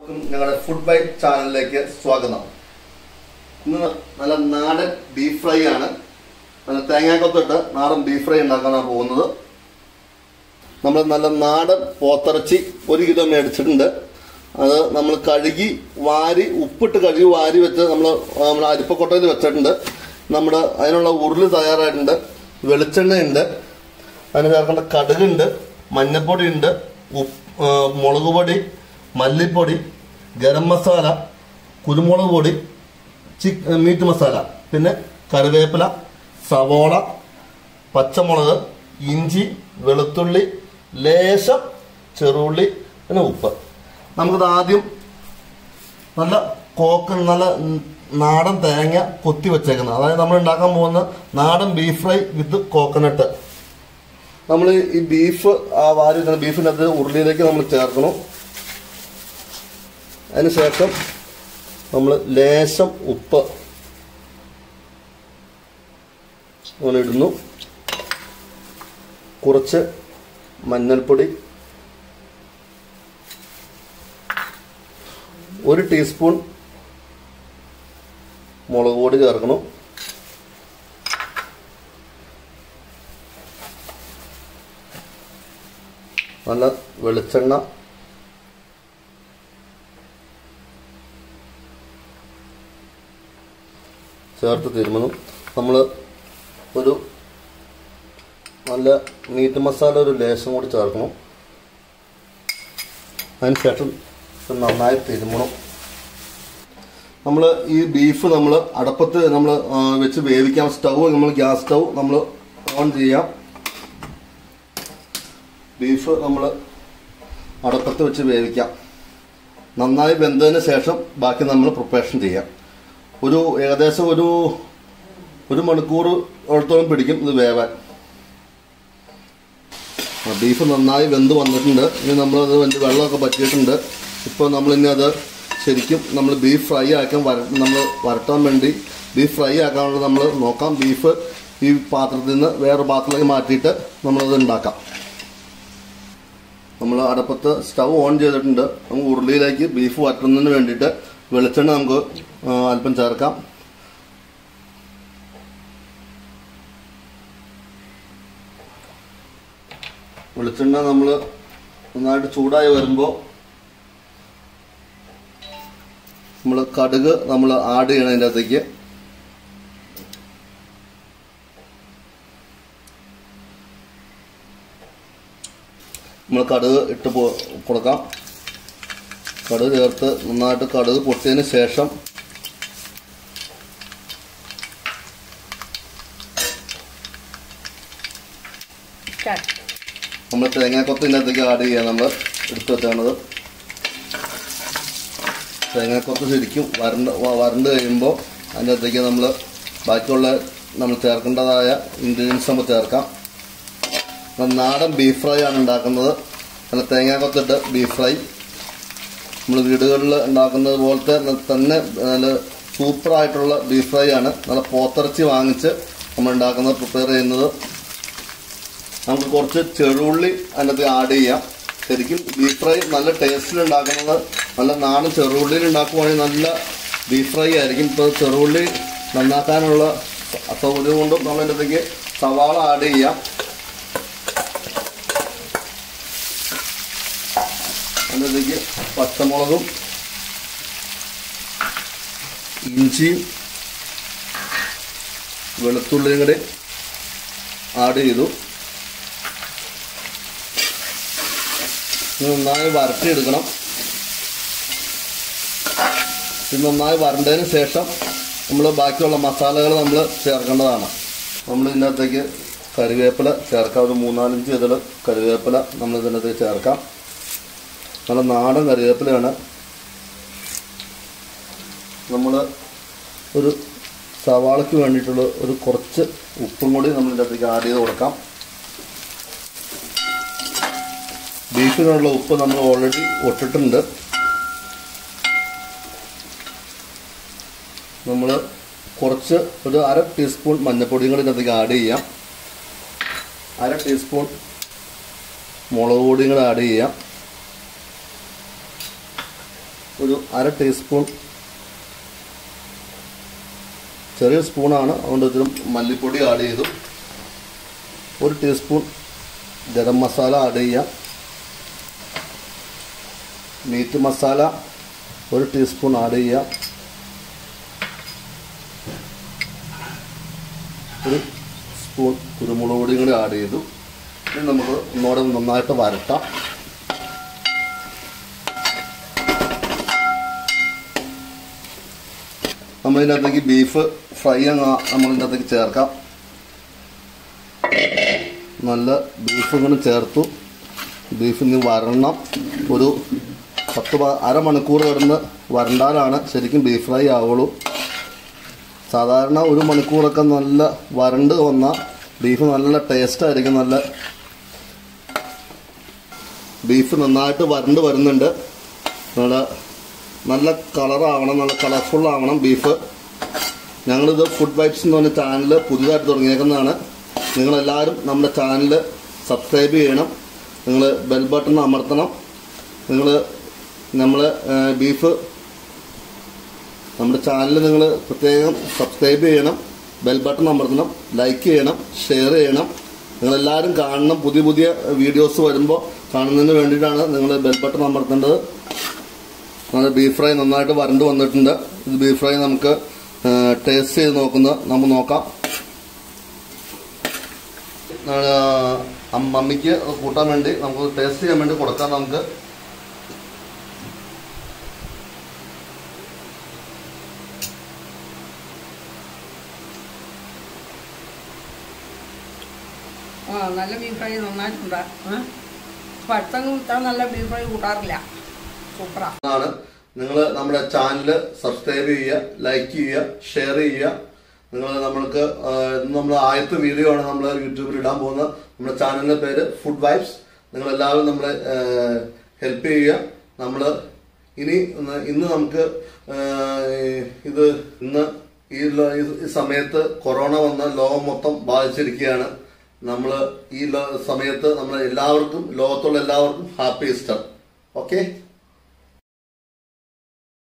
ഞങ്ങളുടെ food byte ചാനലിലേക്ക് സ്വാഗതം ഇന്ന് നല്ല നാടൻ ബീഫ് ഫ്രൈ ആണ് നല്ല തേങ്ങാക്കൊത്തിട്ട് നാടൻ ബീഫ് ഫ്രൈ ഉണ്ടാക്കാനാണ് പോകുന്നത് നമ്മൾ നല്ല നാടൻ പോത്തിറച്ചി ഒരു കിലോ മേടിച്ചിട്ടുണ്ട് അത് നമ്മൾ കഴുകി വാരി ഉപ്പിട്ട് കഴുകി വാരി വെച്ച് നമ്മൾ നമ്മൾ അരിപ്പക്കൊട്ടയിൽ വെച്ചിട്ടുണ്ട് നമ്മുടെ അതിനുള്ള ഉരുളി തയ്യാറായിട്ടുണ്ട് വെളിച്ചെണ്ണയുണ്ട് അതിന് ചേർക്കേണ്ട കടുകുണ്ട് മഞ്ഞൾപ്പൊടി ഉണ്ട് ഉപ്പ് ആ, മുളക് പൊടി മല്ലിപ്പൊടി ഗരം മസാല കുരുമുളക് പൊടി ചിക്ക് മീറ്റ് മസാല പിന്നെ കറിവേപ്പില സവോള പച്ചമുളക് ഇഞ്ചി വെളുത്തുള്ളി ലേശം ചെറുള്ളി പിന്നെ ഉപ്പ് നമുക്കിത് ആദ്യം നല്ല കോക്ക് നല്ല ഉം, നാടൻ തേങ്ങ കൊത്തി വെച്ചേക്കുന്നത് അതായത് നമ്മൾ ഉണ്ടാക്കാൻ പോകുന്ന നാടൻ ബീഫ് ഫ്രൈ വിത്ത് കോക്കനട്ട് നമ്മൾ ഈ ബീഫ് ആ വാരി വെക്കുന്ന ബീഫിനകത്ത് ഉരുളിയിലേക്ക് നമ്മൾ ചേർക്കണം അതിനുശേഷം നമ്മൾ ലേശം ഉപ്പ് അങ്ങനെ ഇടുന്നു കുറച്ച് മഞ്ഞൾപ്പൊടി ഒരു ടീസ്പൂൺ മുളക് പൊടി ചേർക്കണം നല്ല വെളിച്ചെണ്ണ ചേർത്ത് തിരുമണം നമ്മൾ ഒരു നല്ല മീറ്റ് മസാല ഒരു ലേശം കൂടി ചേർക്കണം അതിനുശേഷം ഇത് നന്നായി തിരുമണം നമ്മൾ ഈ ബീഫ് നമ്മൾ അടപ്പത്ത് നമ്മൾ വെച്ച് വേവിക്കാം സ്റ്റൗ നമ്മൾ ഗ്യാസ് സ്റ്റൗ നമ്മൾ ഓൺ ചെയ്യാം ബീഫ് നമ്മൾ അടപ്പത്ത് വെച്ച് വേവിക്കാം നന്നായി വെന്തതിന് ശേഷം ബാക്കി നമ്മൾ പ്രിപ്പറേഷൻ ചെയ്യാം ഒരു ഏകദേശം ഒരു ഒരു മണിക്കൂർ ഓളത്തോളം പിടിക്കും ഇത് വേവാൻ ആ, ബീഫ് നന്നായി വെന്ത് വന്നിട്ടുണ്ട് ഇനി നമ്മളത് വെന്ത് വെള്ളമൊക്കെ പറ്റിയിട്ടുണ്ട് ഇപ്പോൾ നമ്മളിനി അത് ശരിക്കും നമ്മൾ ബീഫ് ഫ്രൈ ആക്കാൻ വര നമ്മൾ വരട്ടാൻ വേണ്ടി ബീഫ് ഫ്രൈ ആക്കാനുള്ള നമ്മൾ നോക്കാം ബീഫ് ഈ പാത്രത്തിൽ നിന്ന് വേറെ പാത്രത്തിലേക്ക് മാറ്റിയിട്ട് നമ്മളത് ഉണ്ടാക്കാം നമ്മൾ അടപ്പത്ത് സ്റ്റൗ ഓൺ ചെയ്തിട്ടുണ്ട് നമുക്ക് ഉരുളിയിലേക്ക് ബീഫ് വറ്റുന്നതിന് വേണ്ടിയിട്ട് വെളിച്ചെണ്ണ നമുക്ക് ആ, അല്പം ചേർക്കാം വെളിച്ചെണ്ണ നമ്മൾ നന്നായിട്ട് ചൂടായി വരുമ്പോൾ നമ്മൾ കടുക് നമ്മൾ ആഡ് ചെയ്യണം അതിൻ്റെ അകത്തേക്ക് നമ്മൾ കടുക് ഇട്ട് പോ കൊടുക്കാം കടുക് ചേർത്ത് നന്നായിട്ട് കടുക് പൊട്ടിയതിന് ശേഷം സ്റ്റാർട്ട് നമ്മൾ തേങ്ങാക്കൊത്തിൻ്റെ അകത്തേക്ക് ആഡ് ചെയ്യാം നമ്മൾ എടുത്ത് വെച്ചാണത് തേങ്ങാക്കൊത്ത് ശരിക്കും വരണ്ട് വ- വരണ്ട് കഴിയുമ്പോൾ അതിൻ്റെ അകത്തേക്ക് നമ്മൾ ബാക്കിയുള്ള നമ്മൾ ചേർക്കേണ്ടതായ ഇൻഗ്രീഡിയൻസ് നമ്മൾ ചേർക്കാം നമ്മൾ നാടൻ ബീഫ് ഫ്രൈ ആണ് ഉണ്ടാക്കുന്നത് നല്ല തേങ്ങാക്കൊത്തിട്ട് ബീഫ് ഫ്രൈ നമ്മൾ വീടുകളിൽ ഉണ്ടാക്കുന്നത് പോലത്തെ ന- തന്നെ നല്ല സൂപ്പറായിട്ടുള്ള ബീഫ് ഫ്രൈ ആണ് നല്ല പോത്തിറച്ചി വാങ്ങിച്ച് നമ്മൾ ഉണ്ടാക്കുന്നത് പ്രിപ്പയർ ചെയ്യുന്നത് നമുക്ക് കുറച്ച് ചെറുള്ളി അതിനകത്ത് ആഡ് ചെയ്യാം ശരിക്കും ബീഫ് ഫ്രൈ നല്ല ടേസ്റ്റിൽ ഉണ്ടാക്കുന്നത് നല്ല നാടൻ ചെറുള്ളിയിൽ ഉണ്ടാക്കുവാണെങ്കിൽ നല്ല ബീഫ് ഫ്രൈ ആയിരിക്കും ഇപ്പോൾ ചെറുള്ളി നന്നാക്കാനുള്ള സ- സൗകര്യം കൊണ്ടും നമ്മൾ അതിനകത്തേക്ക് സവാള ആഡ് ചെയ്യാം അതിനകത്തേക്ക് പച്ചമുളകും ഇഞ്ചിയും വെളുത്തുള്ളിയും കൂടി ആഡ് ചെയ്തു ഇത് നന്നായി വരട്ടിയെടുക്കണം ഇത് നന്നായി വരണ്ടതിന് ശേഷം നമ്മൾ ബാക്കിയുള്ള മസാലകൾ നമ്മൾ ചേർക്കേണ്ടതാണ് നമ്മൾ ഇതിനകത്തേക്ക് കറിവേപ്പില ചേർക്കാം ഒരു മൂന്നാലഞ്ച് ഇതിൽ കറിവേപ്പില നമ്മൾ ഇതിനകത്തേക്ക് ചേർക്കാം നല്ല നാടൻ കറിവേപ്പിലയാണ് നമ്മൾ ഒരു സവാളയ്ക്ക് വേണ്ടിയിട്ടുള്ള ഒരു കുറച്ച് ഉപ്പും കൂടി നമ്മൾ ഇതിനകത്തേക്ക് ആഡ് ചെയ്ത് കൊടുക്കാം ബീഫിനുള്ള ഉപ്പ് നമ്മൾ ഓൾറെഡി ഒട്ടിട്ടുണ്ട് നമ്മൾ കുറച്ച് ഒരു അര ടീസ്പൂൺ മഞ്ഞൾപ്പൊടിയും കൂടി ഇതിനകത്തേക്ക് ആഡ് ചെയ്യാം അര ടീസ്പൂൺ മുളക് പൊടിയും കൂടി ആഡ് ചെയ്യാം ഒരു അര ടീസ്പൂൺ ചെറിയ സ്പൂണാണ് അതുകൊണ്ട് ഇതിലും മല്ലിപ്പൊടി ആഡ് ചെയ്തു ഒരു ടീസ്പൂൺ ഗരം മസാല ആഡ് ചെയ്യാം മീറ്റ് മസാല ഒരു ടീസ്പൂൺ ആഡ് ചെയ്യാം ഒരു സ്പൂൺ കുരുമുളക് പൊടിയും കൂടി ആഡ് ചെയ്തു ഇനി നമുക്ക് ഒന്നുകൂടെ നന്നായിട്ട് വരട്ടാം നമ്മളിതിൻ്റെ അകത്തേക്ക് ബീഫ് ഫ്രൈ അങ്ങ് നമ്മളിതിൻ്റെ അകത്തേക്ക് ചേർക്കാം നല്ല ബീഫ് ഇങ്ങനെ ചേർത്തു ബീഫ് ഇനി വരണം ഒരു പത്ത് പ- അരമണിക്കൂർ കിടന്ന് വരണ്ടാലാണ് ശരിക്കും ബീഫ് ഫ്രൈ ആവുള്ളൂ സാധാരണ ഒരു മണിക്കൂറൊക്കെ നല്ല വരണ്ട് വന്ന ബീഫ് നല്ല ടേസ്റ്റ് ആയിരിക്കും നല്ല ബീഫ് നന്നായിട്ട് വരണ്ട് വരുന്നുണ്ട് നല്ല നല്ല കളറാവണം നല്ല കളർഫുൾ ആവണം ബീഫ് ഞങ്ങളിത് ഫുഡ് വൈബ്സ് എന്ന് പറഞ്ഞ ചാനൽ പുതിയതായിട്ട് തുടങ്ങിയേക്കുന്നതാണ് നിങ്ങളെല്ലാവരും നമ്മുടെ ചാനൽ സബ്സ്ക്രൈബ് ചെയ്യണം നിങ്ങൾ ബെൽ ബട്ടൺ അമർത്തണം നിങ്ങൾ നമ്മൾ ബീഫ് നമ്മുടെ ചാനൽ നിങ്ങൾ പ്രത്യേകം സബ്സ്ക്രൈബ് ചെയ്യണം ബെൽ ബട്ടൺ അമർത്തണം ലൈക്ക് ചെയ്യണം ഷെയർ ചെയ്യണം നിങ്ങളെല്ലാവരും കാണണം പുതിയ പുതിയ വീഡിയോസ് വരുമ്പോൾ കാണുന്നതിന് വേണ്ടിയിട്ടാണ് നിങ്ങൾ ബെൽ ബട്ടൺ അമർത്തേണ്ടത് നമ്മുടെ ബീഫ് ഫ്രൈ നന്നായിട്ട് വരണ്ട് വന്നിട്ടുണ്ട് ഇത് ബീഫ് ഫ്രൈ നമുക്ക് ടേസ്റ്റ് ചെയ്ത് നോക്കുന്നത് നമുക്ക് നോക്കാം ആ, അം- മമ്മിക്ക് അത് കൂട്ടാൻ വേണ്ടി നമുക്ക് ടേസ്റ്റ് ചെയ്യാൻ വേണ്ടി കൊടുക്കാം നമുക്ക് ആ നല്ല ബീഫ് ഫ്രൈ നന്നായിട്ടുണ്ട് ഏ? അപ്പം അടുത്തെങ്കിലും ഇത്ര നല്ല ബീഫ് ഫ്രൈ കൂട്ടാറില്ല സൂപ്പറാ ആണ് നിങ്ങൾ നമ്മുടെ ചാനൽ സബ്സ്ക്രൈബ് ചെയ്യുക ലൈക്ക് ചെയ്യുക ഷെയർ ചെയ്യുക നിങ്ങൾ നമ്മൾക്ക് ആ, ഇന്ന് നമ്മൾ ആദ്യത്തെ വീഡിയോ ആണ് നമ്മൾ യൂട്യൂബിൽ ഇടാൻ പോകുന്നത് നമ്മുടെ ചാനലിന്റെ പേര് ഫുഡ് വൈബ്സ് നിങ്ങൾ എല്ലാവരും നമ്മളെ ഹെൽപ്പ് ചെയ്യുക നമ്മൾ ഇനി ഒന്ന് ഇന്ന് നമുക്ക് ആ, ഇത് ഇന്ന് ഈ ലോ- ഈ സമയത്ത് കൊറോണ വന്ന് ലോകം മൊത്തം ബാധിച്ചിരിക്കുകയാണ് നമ്മൾ ഈ ലോ- സമയത്ത് നമ്മൾ എല്ലാവർക്കും ലോകത്തുള്ള എല്ലാവർക്കും ഹാപ്പി ഈസ്റ്റർ ഓക്കെ